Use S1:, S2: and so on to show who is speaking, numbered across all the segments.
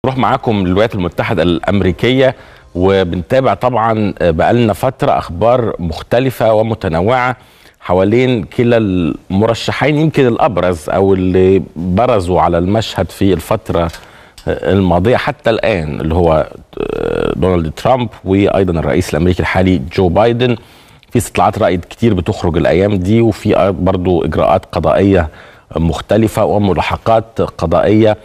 S1: نروح معاكم للولايات المتحدة الأمريكية وبنتابع طبعا بقالنا فترة أخبار مختلفة ومتنوعة حوالين كلا المرشحين يمكن الأبرز أو اللي برزوا على المشهد في الفترة الماضية حتى الآن اللي هو دونالد ترامب وأيضا الرئيس الأمريكي الحالي جو بايدن في استطلاعات رأي كتير بتخرج الأيام دي وفي برضو إجراءات قضائية مختلفة وملاحقات قضائية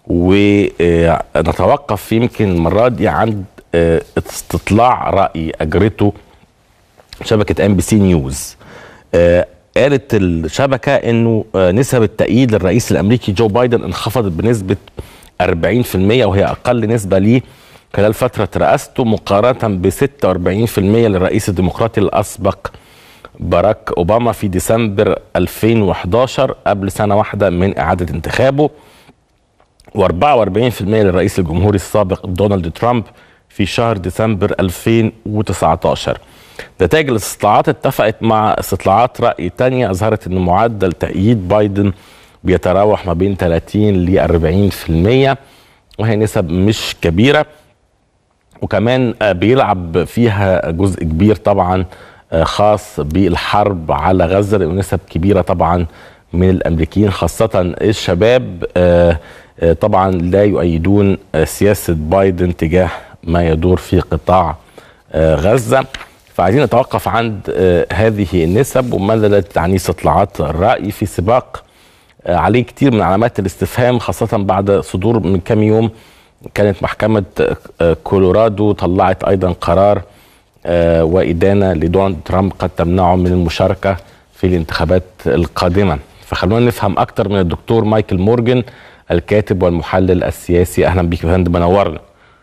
S1: ونتوقف يمكن المرة دي عند استطلاع رأي أجرته شبكة ام بي سي نيوز قالت الشبكة انه نسب التأييد للرئيس الامريكي جو بايدن انخفضت بنسبة 40% وهي اقل نسبة ليه خلال فترة رئاسته مقارنة ب 46% للرئيس الديمقراطي الاسبق باراك اوباما في ديسمبر 2011 قبل سنة واحدة من اعادة انتخابه و44% للرئيس الجمهوري السابق دونالد ترامب في شهر ديسمبر 2019 نتائج الاستطلاعات اتفقت مع استطلاعات رأي تانية أظهرت أن معدل تأييد بايدن بيتراوح ما بين 30 ل 40% وهي نسب مش كبيرة وكمان بيلعب فيها جزء كبير طبعا خاص بالحرب على غزة لأنه نسب كبيرة طبعا من الأمريكيين خاصة الشباب طبعا لا يؤيدون سياسة بايدن تجاه ما يدور في قطاع غزة فعايزين نتوقف عند هذه النسب وماذا لا تعني استطلاعات الرأي في سباق عليه كتير من علامات الاستفهام خاصة بعد صدور من كام يوم كانت محكمة كولورادو طلعت أيضا قرار وإدانة لدونالد ترامب قد تمنعه من المشاركة في الانتخابات القادمة فخلونا نفهم أكتر من الدكتور مايكل مورجن الكاتب والمحلل السياسي أهلا بك يا فندم منورنا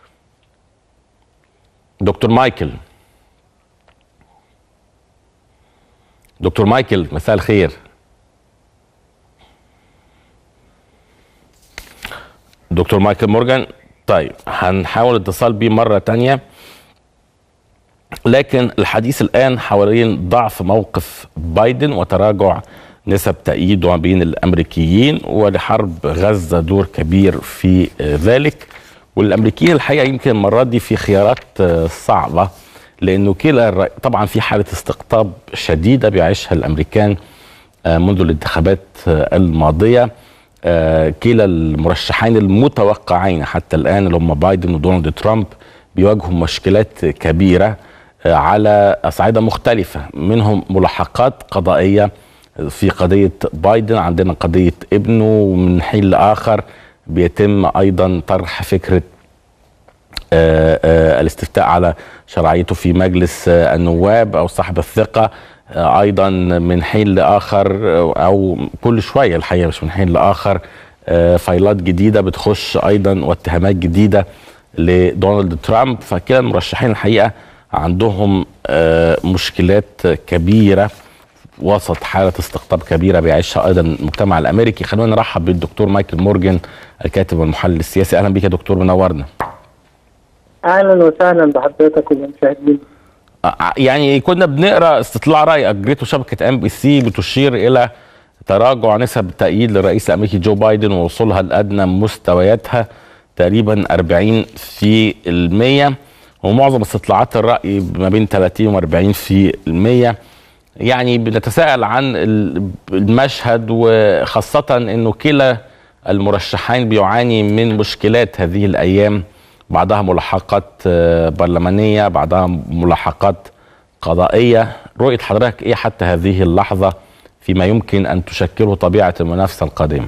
S1: دكتور مايكل دكتور مايكل مساء الخير دكتور مايكل مورجان طيب هنحاول الاتصال بيه مرة تانية لكن الحديث الآن حوالين ضعف موقف بايدن وتراجع نسب تأييده بين الأمريكيين ولحرب غزة دور كبير في ذلك والأمريكيين الحقيقة يمكن المرة دي في خيارات صعبة لانه كلا طبعا في حاله استقطاب شديده بيعيشها الامريكان منذ الانتخابات الماضيه كلا المرشحين المتوقعين حتى الان اللي هم بايدن ودونالد ترامب بيواجهوا مشكلات كبيره على اصعده مختلفه منهم ملاحقات قضائيه في قضيه بايدن عندنا قضيه ابنه ومن حين لاخر بيتم ايضا طرح فكره آآ آآ الاستفتاء على شرعيته في مجلس النواب او صاحب الثقه ايضا من حين لاخر او كل شويه الحقيقه مش من حين لاخر فايلات جديده بتخش ايضا واتهامات جديده لدونالد ترامب فكلا المرشحين الحقيقه عندهم مشكلات كبيره وسط حاله استقطاب كبيره بيعيشها ايضا المجتمع الامريكي خلونا نرحب بالدكتور مايكل مورجن الكاتب والمحلل السياسي اهلا بك يا دكتور منورنا
S2: اهلا وسهلا بحضرتك والمشاهدين
S1: يعني كنا بنقرا استطلاع راي اجرته شبكه ام بي سي بتشير الى تراجع نسب تأييد للرئيس الامريكي جو بايدن ووصولها لادنى مستوياتها تقريبا 40 في المية ومعظم استطلاعات الرأي ما بين 30 و 40 في المية يعني بنتساءل عن المشهد وخاصة انه كلا المرشحين بيعاني من مشكلات هذه الايام بعضها ملاحقات برلمانية بعضها ملاحقات قضائية رؤية حضرتك ايه حتى هذه اللحظة فيما يمكن ان تشكله طبيعة المنافسة القادمة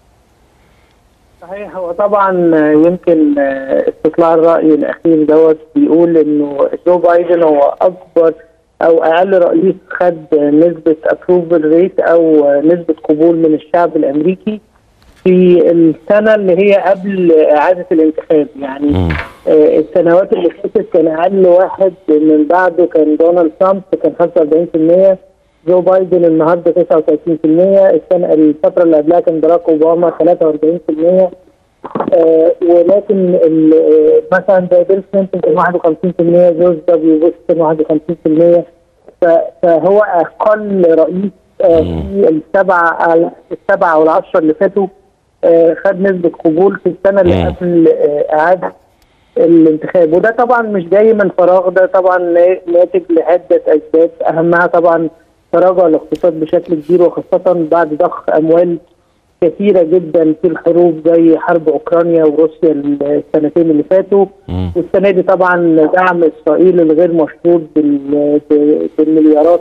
S2: صحيح هو طبعا يمكن استطلاع الرأي الأخير دوت بيقول إنه جو بايدن هو أكبر أو أقل رئيس خد نسبة أبروفل ريت أو نسبة قبول من الشعب الأمريكي في السنه اللي هي قبل اعاده الانتخاب يعني آه السنوات اللي فاتت كان اقل واحد من بعده كان دونالد ترامب كان 45% جو بايدن النهارده 39% السنه الفتره اللي قبلها كان باراك اوباما 43% آه ولكن مثلا زي بيل كلينتون كان 51% جورج دبليو بوش كان 51% فهو اقل رئيس آه في السبعه السبعه او العشره اللي فاتوا آه، خد نسبه قبول في السنه اللي
S1: مم.
S2: قبل آه، اعاده الانتخاب وده طبعا مش جاي من فراغ ده طبعا نا- ناتج لعده اسباب اهمها طبعا تراجع الاقتصاد بشكل كبير وخاصه بعد ضخ اموال كثيره جدا في الحروب زي حرب اوكرانيا وروسيا السنتين اللي فاتوا
S1: مم.
S2: والسنه دي طبعا دعم اسرائيل الغير مشروط بال- ب- بالمليارات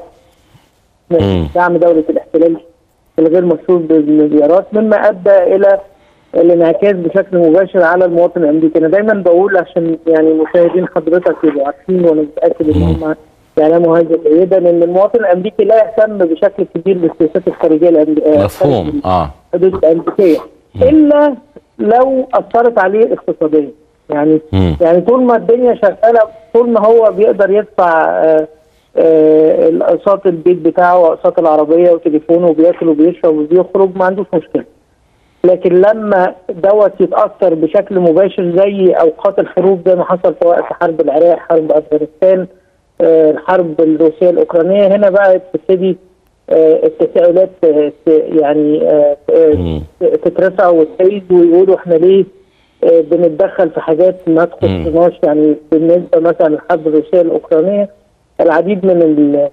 S1: مم.
S2: دعم دوله الاحتلال الغير مشروط بالمليارات مما ادى الى الانعكاس بشكل مباشر على المواطن الامريكي انا دايما بقول عشان يعني مشاهدين حضرتك يبقوا عارفين وانا متاكد ان هم يعلموا هذا جيدا ان المواطن الامريكي لا يهتم بشكل كبير بالسياسات الخارجيه الامريكيه
S1: مفهوم اه
S2: الحدود الامريكيه الا لو اثرت عليه اقتصاديا يعني
S1: مم.
S2: يعني طول ما الدنيا شغاله طول ما هو بيقدر يدفع آه، آه، الاقساط البيت بتاعه واقساط العربيه وتليفونه وبياكل وبيشرب وبيخرج ما عندوش مشكله لكن لما دوت يتاثر بشكل مباشر زي اوقات الحروب زي ما حصل في وقت حرب العراق حرب افغانستان آه، الحرب الروسيه الاوكرانيه هنا بقى تبتدي آه، التساؤلات آه، ت- يعني آه، آه،
S1: مم.
S2: تترفع وتعيد ويقولوا احنا ليه آه، بنتدخل في حاجات ما تخصناش يعني بالنسبه مثلا للحرب الروسيه الاوكرانيه العديد من ال-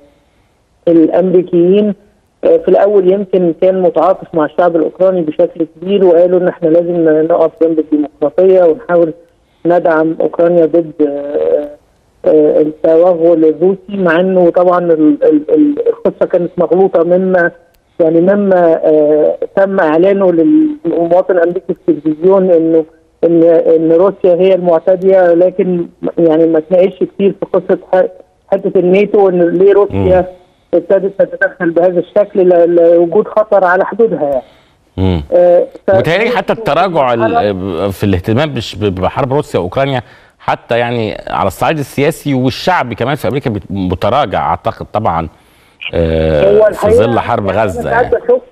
S2: الامريكيين آه، في الاول يمكن كان متعاطف مع الشعب الاوكراني بشكل كبير وقالوا ان احنا لازم نقف جنب الديمقراطيه ونحاول ندعم اوكرانيا ضد آه، آه، التوغل الروسي مع انه طبعا ال- ال- ال- القصه كانت مغلوطه مما يعني مما آه، تم اعلانه للمواطن الامريكي في التلفزيون انه ان ان روسيا هي المعتديه لكن يعني ما تناقش كتير في قصه ح- حته الناتو ان ليه روسيا ابتدت تتدخل بهذا الشكل ل- لوجود خطر على حدودها يعني.
S1: مم.
S2: آه، ف-
S1: وبالتالي حتى التراجع ال- في الاهتمام بش- بحرب روسيا واوكرانيا حتى يعني على الصعيد السياسي والشعبي كمان في امريكا بت- متراجع اعتقد طبعا آه،
S2: هو
S1: في
S2: الحقيقة
S1: ظل حرب
S2: يعني
S1: غزه
S2: أنا ساعات
S1: يعني
S2: بشوف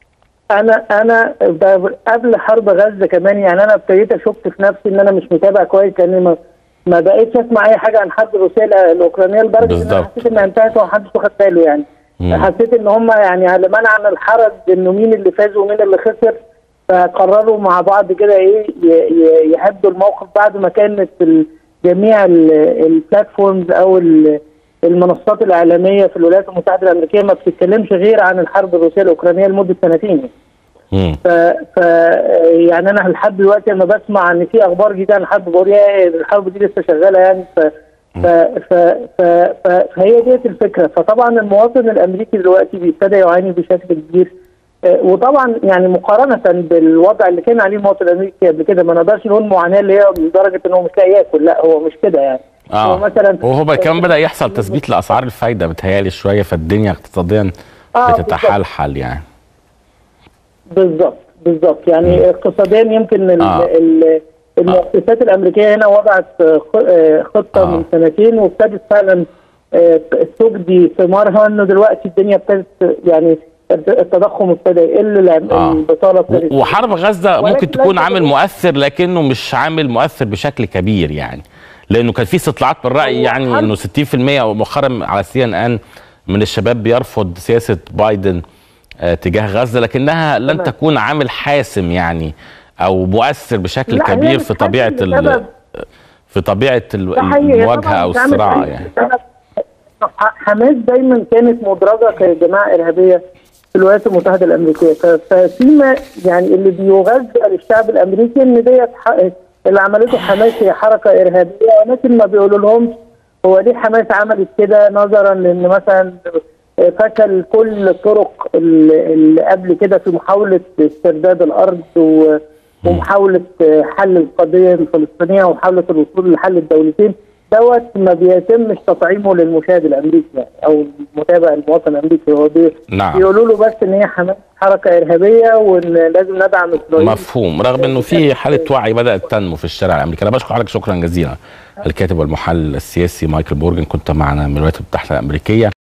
S2: انا انا ب- قبل حرب غزه كمان يعني انا ابتديت اشك في نفسي ان انا مش متابع كويس لان ما ما بقيتش اسمع اي حاجه عن حرب روسيا الاوكرانيه لدرجه ان انا
S1: بالظبط.
S2: حسيت انها انتهت ومحدش واخد باله يعني
S1: مم.
S2: حسيت ان هم يعني لمنع عن الحرج انه مين اللي فاز ومين اللي خسر فقرروا مع بعض كده ايه ي- ي- يهدوا الموقف بعد ما كانت ال- جميع ال- البلاتفورمز او ال- المنصات الاعلاميه في الولايات المتحده الامريكيه ما بتتكلمش غير عن الحرب الروسيه الاوكرانيه لمده سنتين
S1: مم.
S2: ف, ف يعني انا لحد دلوقتي لما بسمع ان في اخبار جديده عن الحرب بقول يا الحرب دي لسه شغاله يعني ف ف ف ف ف فهي ديت الفكره فطبعا المواطن الامريكي دلوقتي بيبتدى يعاني بشكل كبير آه، وطبعا يعني مقارنه بالوضع اللي كان عليه المواطن الامريكي قبل كده ما نقدرش نقول معاناه اللي هي لدرجه ان هو مش لاقي ياكل لا هو مش كده يعني هو
S1: اه
S2: مثلا
S1: وهو بقى كمان بدا يحصل تثبيت لاسعار الفايده بتهيالي شويه فالدنيا اقتصاديا
S2: آه،
S1: بتتحلحل يعني
S2: بالظبط بالظبط يعني اقتصاديا يمكن ال-
S1: آه.
S2: ال- المؤسسات الامريكيه هنا وضعت خ- آه، خطه
S1: آه.
S2: من سنتين وابتدت فعلا آه، تجدي ثمارها انه دلوقتي الدنيا ابتدت يعني التضخم ابتدى يقل الع-
S1: آه.
S2: البطاله ابتدت
S1: و- وحرب غزه
S2: ولكن
S1: ممكن تكون
S2: ليس
S1: عامل
S2: بالضبط.
S1: مؤثر لكنه مش عامل مؤثر بشكل كبير يعني لانه كان في استطلاعات بالراي
S2: هو
S1: يعني
S2: حرب-
S1: انه 60% ومؤخرا على سي ان ان من الشباب بيرفض سياسه بايدن آه، تجاه غزه لكنها لن
S2: تمام.
S1: تكون عامل حاسم يعني او مؤثر بشكل
S2: لا، هي
S1: كبير
S2: مش
S1: في طبيعه
S2: حاسم
S1: ال-
S2: لسبب.
S1: في طبيعه ال-
S2: ده حقيقي. هي
S1: المواجهه
S2: طبعاً
S1: او
S2: مش عامل
S1: الصراع
S2: أي
S1: يعني
S2: سبب. ح- حماس دايما كانت مدرجه كجماعه ارهابيه في الولايات المتحده الامريكيه ف- ففيما يعني اللي بيغذى للشعب الامريكي ان ديت ح- اللي عملته حماس هي حركه ارهابيه ولكن ما بيقولوا لهمش هو ليه حماس عملت كده نظرا لان مثلا فشل كل الطرق اللي اللي قبل كده في محاوله استرداد الارض و- ومحاوله حل القضيه الفلسطينيه ومحاوله الوصول لحل الدولتين دوت ما بيتمش تطعيمه للمشاهد الامريكي يعني او المتابع المواطن الامريكي هو بي
S1: نعم.
S2: بيقولوا له بس ان هي حماس حركه ارهابيه وان لازم ندعم اسرائيل
S1: مفهوم رغم انه في حاله وعي بدات تنمو في الشارع الامريكي انا بشكر حضرتك شكرا جزيلا الكاتب والمحلل السياسي مايكل بورجن كنت معنا من الولايات المتحده الامريكيه